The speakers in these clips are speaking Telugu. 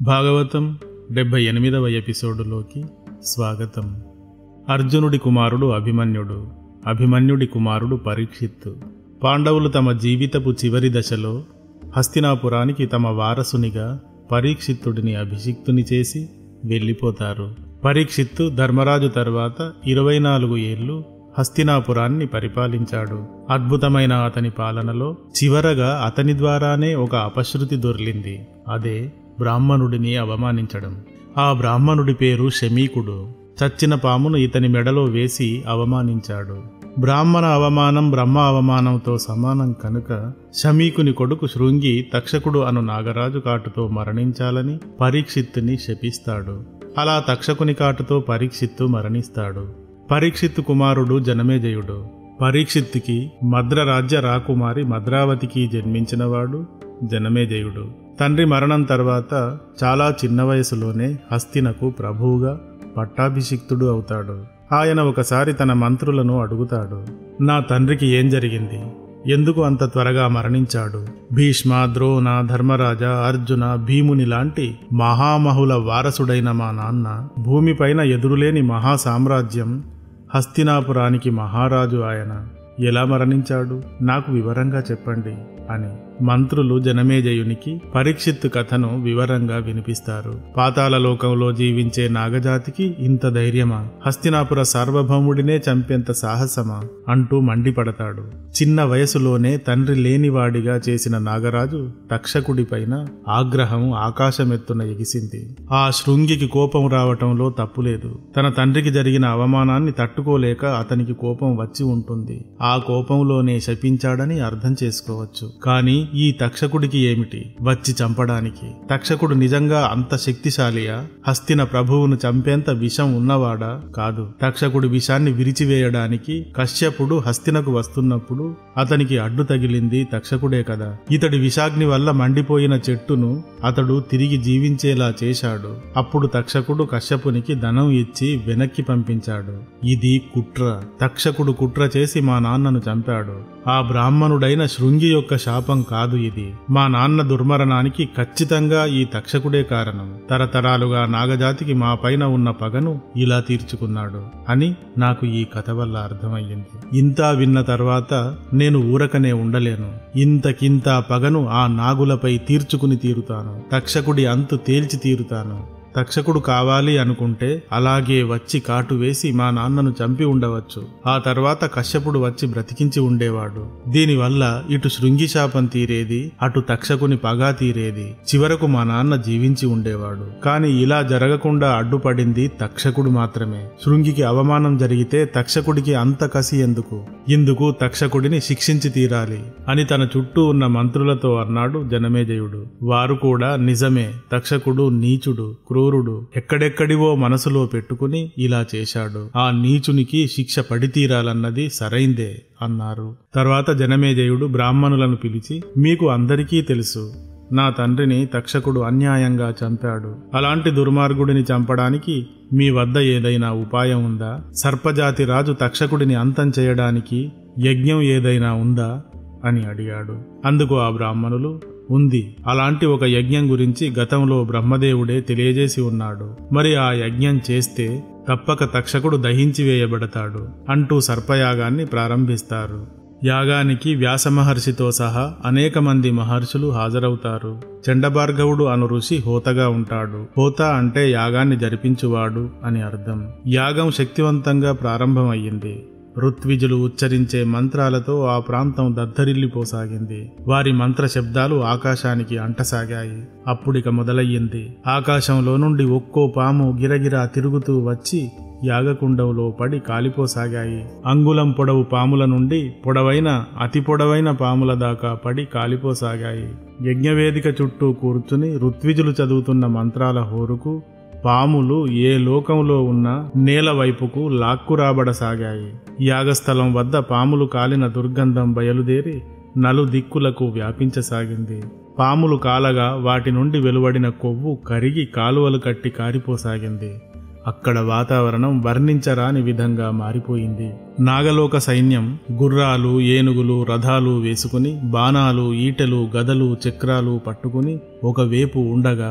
భాగవతం డెబ్భై ఎనిమిదవ ఎపిసోడులోకి స్వాగతం అర్జునుడి కుమారుడు అభిమన్యుడు అభిమన్యుడి కుమారుడు పరీక్షిత్తు పాండవులు తమ జీవితపు చివరి దశలో హస్తినాపురానికి తమ వారసునిగా పరీక్షిత్తుడిని అభిషిక్తుని చేసి వెళ్ళిపోతారు పరీక్షిత్తు ధర్మరాజు తర్వాత ఇరవై నాలుగు ఏళ్ళు హస్తినాపురాన్ని పరిపాలించాడు అద్భుతమైన అతని పాలనలో చివరగా అతని ద్వారానే ఒక అపశృతి దొర్లింది అదే బ్రాహ్మణుడిని అవమానించడం ఆ బ్రాహ్మణుడి పేరు శమీకుడు చచ్చిన పామును ఇతని మెడలో వేసి అవమానించాడు బ్రాహ్మణ అవమానం బ్రహ్మ అవమానంతో సమానం కనుక శమీకుని కొడుకు శృంగి తక్షకుడు అను నాగరాజు కాటుతో మరణించాలని పరీక్షిత్తుని శపిస్తాడు అలా తక్షకుని కాటుతో పరీక్షిత్తు మరణిస్తాడు పరీక్షిత్తు కుమారుడు జనమేజయుడు పరీక్షిత్తుకి మద్రరాజ్య రాకుమారి మద్రావతికి జన్మించినవాడు జనమేజయుడు తండ్రి మరణం తర్వాత చాలా చిన్న వయసులోనే హస్తినకు ప్రభువుగా పట్టాభిషిక్తుడు అవుతాడు ఆయన ఒకసారి తన మంత్రులను అడుగుతాడు నా తండ్రికి ఏం జరిగింది ఎందుకు అంత త్వరగా మరణించాడు భీష్మ ద్రోణ ధర్మరాజ అర్జున భీముని లాంటి మహామహుల వారసుడైన మా నాన్న భూమిపైన ఎదురులేని మహాసామ్రాజ్యం హస్తినాపురానికి మహారాజు ఆయన ఎలా మరణించాడు నాకు వివరంగా చెప్పండి అని మంత్రులు జనమేజయునికి పరీక్షిత్తు కథను వివరంగా వినిపిస్తారు పాతాళ లోకంలో జీవించే నాగజాతికి ఇంత ధైర్యమా హస్తినాపుర సార్వభౌముడినే చంపేంత సాహసమా అంటూ మండిపడతాడు చిన్న వయసులోనే తండ్రి లేనివాడిగా చేసిన నాగరాజు తక్షకుడిపైన ఆగ్రహం ఆకాశమెత్తున ఎగిసింది ఆ శృంగికి కోపం రావటంలో తప్పులేదు తన తండ్రికి జరిగిన అవమానాన్ని తట్టుకోలేక అతనికి కోపం వచ్చి ఉంటుంది ఆ కోపంలోనే శపించాడని అర్థం చేసుకోవచ్చు కానీ ఈ తక్షకుడికి ఏమిటి వచ్చి చంపడానికి తక్షకుడు నిజంగా అంత శక్తిశాలియా హస్తిన ప్రభువును చంపేంత విషం ఉన్నవాడా కాదు తక్షకుడి విషాన్ని విరిచివేయడానికి కశ్యపుడు హస్తినకు వస్తున్నప్పుడు అతనికి అడ్డు తగిలింది తక్షకుడే కదా ఇతడి విషాగ్ని వల్ల మండిపోయిన చెట్టును అతడు తిరిగి జీవించేలా చేశాడు అప్పుడు తక్షకుడు కశ్యపునికి ధనం ఇచ్చి వెనక్కి పంపించాడు ఇది కుట్ర తక్షకుడు కుట్ర చేసి మా నాన్నను చంపాడు ఆ బ్రాహ్మణుడైన శృంగి యొక్క శాపం కాదు ఇది మా నాన్న దుర్మరణానికి ఖచ్చితంగా ఈ తక్షకుడే కారణం తరతరాలుగా నాగజాతికి మా పైన ఉన్న పగను ఇలా తీర్చుకున్నాడు అని నాకు ఈ కథ వల్ల అర్థమయ్యింది ఇంతా విన్న తర్వాత నేను ఊరకనే ఉండలేను ఇంతకింత పగను ఆ నాగులపై తీర్చుకుని తీరుతాను తక్షకుడి అంతు తేల్చి తీరుతాను తక్షకుడు కావాలి అనుకుంటే అలాగే వచ్చి కాటు వేసి మా నాన్నను చంపి ఉండవచ్చు ఆ తర్వాత కశ్యపుడు వచ్చి బ్రతికించి ఉండేవాడు దీనివల్ల ఇటు శృంగి శాపం తీరేది అటు తక్షకుని పగా తీరేది చివరకు మా నాన్న జీవించి ఉండేవాడు కాని ఇలా జరగకుండా అడ్డుపడింది తక్షకుడు మాత్రమే శృంగికి అవమానం జరిగితే తక్షకుడికి అంత కసి ఎందుకు ఇందుకు తక్షకుడిని శిక్షించి తీరాలి అని తన చుట్టూ ఉన్న మంత్రులతో అన్నాడు జనమేజయుడు వారు కూడా నిజమే తక్షకుడు నీచుడు క్రూరుడు ఎక్కడెక్కడివో మనసులో పెట్టుకుని ఇలా చేశాడు ఆ నీచునికి శిక్ష పడి తీరాలన్నది సరైందే అన్నారు తర్వాత జనమేజయుడు బ్రాహ్మణులను పిలిచి మీకు అందరికీ తెలుసు నా తండ్రిని తక్షకుడు అన్యాయంగా చంపాడు అలాంటి దుర్మార్గుడిని చంపడానికి మీ వద్ద ఏదైనా ఉపాయం ఉందా సర్పజాతి రాజు తక్షకుడిని అంతం చేయడానికి యజ్ఞం ఏదైనా ఉందా అని అడిగాడు అందుకు ఆ బ్రాహ్మణులు ఉంది అలాంటి ఒక యజ్ఞం గురించి గతంలో బ్రహ్మదేవుడే తెలియజేసి ఉన్నాడు మరి ఆ యజ్ఞం చేస్తే తప్పక తక్షకుడు దహించి వేయబడతాడు అంటూ సర్పయాగాన్ని ప్రారంభిస్తారు యాగానికి వ్యాసమహర్షితో సహా అనేక మంది మహర్షులు హాజరవుతారు చండభార్గవుడు అను ఋషి హోతగా ఉంటాడు హోత అంటే యాగాన్ని జరిపించువాడు అని అర్థం యాగం శక్తివంతంగా ప్రారంభమయ్యింది ఋత్విజులు ఉచ్చరించే మంత్రాలతో ఆ ప్రాంతం దద్దరిల్లిపోసాగింది వారి మంత్ర శబ్దాలు ఆకాశానికి అంటసాగాయి అప్పుడిక మొదలయ్యింది ఆకాశంలో నుండి ఒక్కో పాము గిరగిరా తిరుగుతూ వచ్చి యాగకుండంలో పడి కాలిపోసాగాయి అంగుళం పొడవు పాముల నుండి పొడవైన అతి పొడవైన పాముల దాకా పడి కాలిపోసాగాయి యజ్ఞవేదిక చుట్టూ కూర్చుని ఋత్విజులు చదువుతున్న మంత్రాల హోరుకు పాములు ఏ లోకంలో ఉన్న నేల వైపుకు లాక్కురాబడసాగాయి యాగస్థలం వద్ద పాములు కాలిన దుర్గంధం బయలుదేరి నలు దిక్కులకు వ్యాపించసాగింది పాములు కాలగా వాటి నుండి వెలువడిన కొవ్వు కరిగి కాలువలు కట్టి కారిపోసాగింది అక్కడ వాతావరణం వర్ణించరాని విధంగా మారిపోయింది నాగలోక సైన్యం గుర్రాలు ఏనుగులు రథాలు వేసుకుని బాణాలు ఈటెలు గదలు చక్రాలు పట్టుకుని ఒకవేపు ఉండగా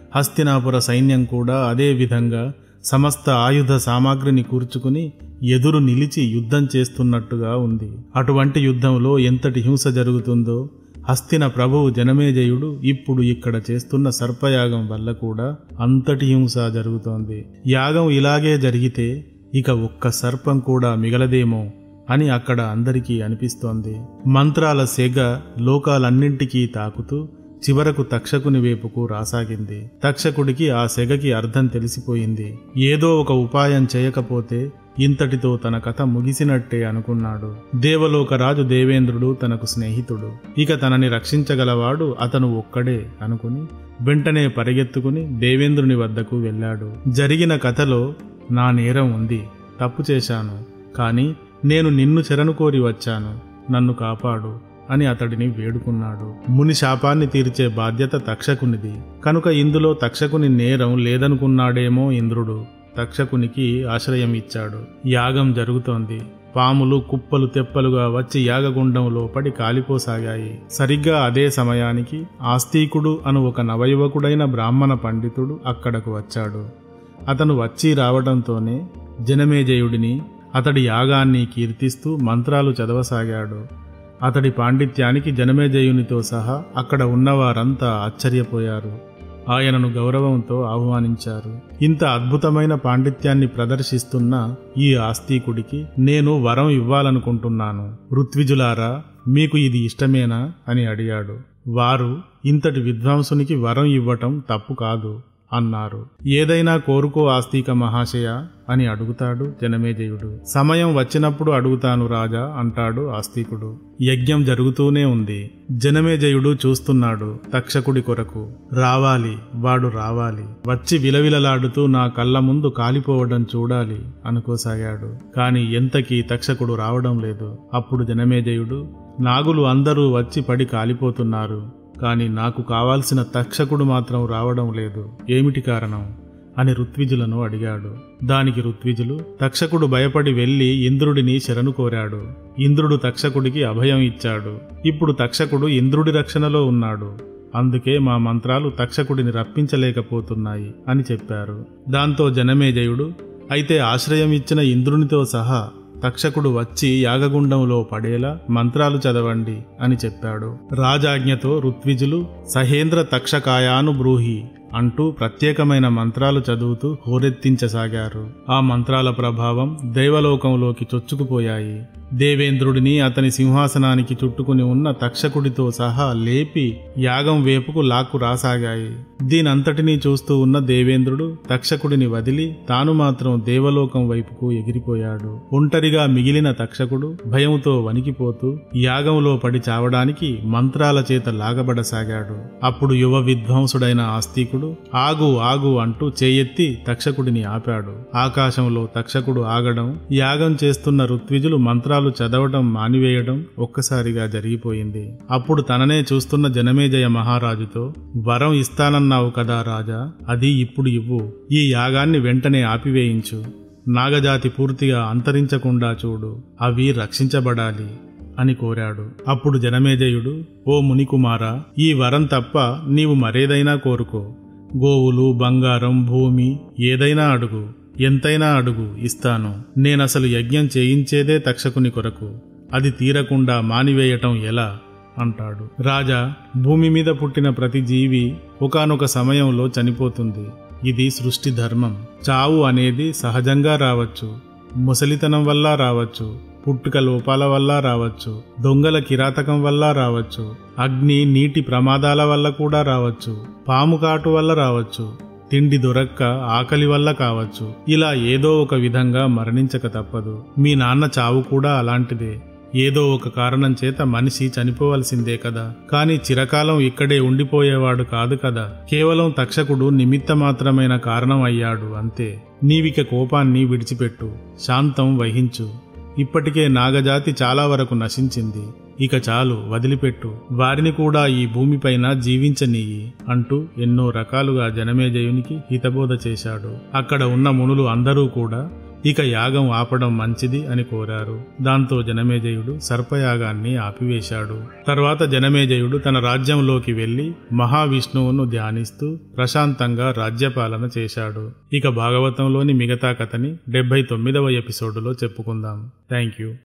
హస్తినాపుర సైన్యం కూడా అదే విధంగా సమస్త ఆయుధ సామాగ్రిని కూర్చుకుని ఎదురు నిలిచి యుద్ధం చేస్తున్నట్టుగా ఉంది అటువంటి యుద్ధంలో ఎంతటి హింస జరుగుతుందో హస్తిన ప్రభువు జనమేజయుడు ఇప్పుడు ఇక్కడ చేస్తున్న సర్పయాగం వల్ల కూడా అంతటి హింస జరుగుతోంది యాగం ఇలాగే జరిగితే ఇక ఒక్క సర్పం కూడా మిగలదేమో అని అక్కడ అందరికీ అనిపిస్తోంది మంత్రాల సెగ లోకాలన్నింటికీ తాకుతూ చివరకు తక్షకుని వైపుకు రాసాగింది తక్షకుడికి ఆ సెగకి అర్థం తెలిసిపోయింది ఏదో ఒక ఉపాయం చేయకపోతే ఇంతటితో తన కథ ముగిసినట్టే అనుకున్నాడు దేవలోకరాజు దేవేంద్రుడు తనకు స్నేహితుడు ఇక తనని రక్షించగలవాడు అతను ఒక్కడే అనుకుని వెంటనే పరిగెత్తుకుని దేవేంద్రుని వద్దకు వెళ్ళాడు జరిగిన కథలో నా నేరం ఉంది తప్పు చేశాను కానీ నేను నిన్ను చెరను కోరి వచ్చాను నన్ను కాపాడు అని అతడిని వేడుకున్నాడు ముని శాపాన్ని తీర్చే బాధ్యత తక్షకునిది కనుక ఇందులో తక్షకుని నేరం లేదనుకున్నాడేమో ఇంద్రుడు తక్షకునికి ఆశ్రయం ఇచ్చాడు యాగం జరుగుతోంది పాములు కుప్పలు తెప్పలుగా వచ్చి యాగగుండంలో పడి కాలిపోసాగాయి సరిగ్గా అదే సమయానికి ఆస్తికుడు అను ఒక నవయువకుడైన బ్రాహ్మణ పండితుడు అక్కడకు వచ్చాడు అతను వచ్చి రావడంతోనే జనమేజయుడిని అతడి యాగాన్ని కీర్తిస్తూ మంత్రాలు చదవసాగాడు అతడి పాండిత్యానికి జనమేజయునితో సహా అక్కడ ఉన్నవారంతా ఆశ్చర్యపోయారు ఆయనను గౌరవంతో ఆహ్వానించారు ఇంత అద్భుతమైన పాండిత్యాన్ని ప్రదర్శిస్తున్న ఈ ఆస్తికుడికి నేను వరం ఇవ్వాలనుకుంటున్నాను ఋత్విజులారా మీకు ఇది ఇష్టమేనా అని అడిగాడు వారు ఇంతటి విద్వాంసునికి వరం ఇవ్వటం తప్పు కాదు అన్నారు ఏదైనా కోరుకో ఆస్తిక మహాశయ అని అడుగుతాడు జనమేజయుడు సమయం వచ్చినప్పుడు అడుగుతాను రాజా అంటాడు ఆస్తికుడు యజ్ఞం జరుగుతూనే ఉంది జనమేజయుడు చూస్తున్నాడు తక్షకుడి కొరకు రావాలి వాడు రావాలి వచ్చి విలవిలలాడుతూ నా కళ్ళ ముందు కాలిపోవడం చూడాలి అనుకోసాగాడు కాని ఎంతకీ తక్షకుడు రావడం లేదు అప్పుడు జనమేజయుడు నాగులు అందరూ వచ్చి పడి కాలిపోతున్నారు కాని నాకు కావాల్సిన తక్షకుడు మాత్రం రావడం లేదు ఏమిటి కారణం అని ఋత్విజులను అడిగాడు దానికి ఋత్విజులు తక్షకుడు భయపడి వెళ్లి ఇంద్రుడిని శరణు కోరాడు ఇంద్రుడు తక్షకుడికి అభయం ఇచ్చాడు ఇప్పుడు తక్షకుడు ఇంద్రుడి రక్షణలో ఉన్నాడు అందుకే మా మంత్రాలు తక్షకుడిని రప్పించలేకపోతున్నాయి అని చెప్పారు దాంతో జనమేజయుడు అయితే ఆశ్రయం ఇచ్చిన ఇంద్రునితో సహా తక్షకుడు వచ్చి యాగగుండంలో పడేలా మంత్రాలు చదవండి అని చెప్పాడు రాజాజ్ఞతో ఋత్విజులు సహేంద్ర తక్షకాయాను బ్రూహి అంటూ ప్రత్యేకమైన మంత్రాలు చదువుతూ హోరెత్తించసాగారు ఆ మంత్రాల ప్రభావం దైవలోకంలోకి చొచ్చుకుపోయాయి దేవేంద్రుడిని అతని సింహాసనానికి చుట్టుకుని ఉన్న తక్షకుడితో సహా లేపి యాగం వేపుకు లాక్కు రాసాగాయి దీనంతటినీ చూస్తూ ఉన్న దేవేంద్రుడు తక్షకుడిని వదిలి తాను మాత్రం దేవలోకం వైపుకు ఎగిరిపోయాడు ఒంటరిగా మిగిలిన తక్షకుడు భయంతో వణికిపోతూ యాగంలో పడి చావడానికి మంత్రాల చేత లాగబడసాగాడు అప్పుడు యువ విద్వాంసుడైన ఆస్తికుడు ఆగు ఆగు అంటూ చేయెత్తి తక్షకుడిని ఆపాడు ఆకాశంలో తక్షకుడు ఆగడం యాగం చేస్తున్న ఋత్విజులు మంత్రాలు చదవడం మానివేయడం ఒక్కసారిగా జరిగిపోయింది అప్పుడు తననే చూస్తున్న జనమేజయ మహారాజుతో వరం ఇస్తానన్నావు కదా రాజా అది ఇప్పుడు ఇవ్వు ఈ యాగాన్ని వెంటనే ఆపివేయించు నాగజాతి పూర్తిగా అంతరించకుండా చూడు అవి రక్షించబడాలి అని కోరాడు అప్పుడు జనమేజయుడు ఓ మునికుమారా ఈ వరం తప్ప నీవు మరేదైనా కోరుకో గోవులు బంగారం భూమి ఏదైనా అడుగు ఎంతైనా అడుగు ఇస్తాను నేనసలు యజ్ఞం చేయించేదే తక్షకుని కొరకు అది తీరకుండా మానివేయటం ఎలా అంటాడు రాజా భూమి మీద పుట్టిన ప్రతి జీవి ఒకానొక సమయంలో చనిపోతుంది ఇది సృష్టి ధర్మం చావు అనేది సహజంగా రావచ్చు ముసలితనం వల్ల రావచ్చు పుట్టుక లోపాల వల్ల రావచ్చు దొంగల కిరాతకం వల్ల రావచ్చు అగ్ని నీటి ప్రమాదాల వల్ల కూడా రావచ్చు పాము కాటు వల్ల రావచ్చు తిండి దొరక్క ఆకలి వల్ల కావచ్చు ఇలా ఏదో ఒక విధంగా మరణించక తప్పదు మీ నాన్న చావు కూడా అలాంటిదే ఏదో ఒక కారణం చేత మనిషి చనిపోవలసిందే కదా కాని చిరకాలం ఇక్కడే ఉండిపోయేవాడు కాదు కదా కేవలం తక్షకుడు నిమిత్త మాత్రమైన కారణం అయ్యాడు అంతే నీవిక కోపాన్ని విడిచిపెట్టు శాంతం వహించు ఇప్పటికే నాగజాతి చాలా వరకు నశించింది ఇక చాలు వదిలిపెట్టు వారిని కూడా ఈ భూమిపైన జీవించనీయి అంటూ ఎన్నో రకాలుగా జనమేజయునికి హితబోధ చేశాడు అక్కడ ఉన్న మునులు అందరూ కూడా ఇక యాగం ఆపడం మంచిది అని కోరారు దాంతో జనమేజయుడు సర్పయాగాన్ని ఆపివేశాడు తర్వాత జనమేజయుడు తన రాజ్యంలోకి వెళ్లి మహావిష్ణువును ధ్యానిస్తూ ప్రశాంతంగా రాజ్యపాలన చేశాడు ఇక భాగవతంలోని మిగతా కథని డెబ్బై తొమ్మిదవ ఎపిసోడులో చెప్పుకుందాం థ్యాంక్ యూ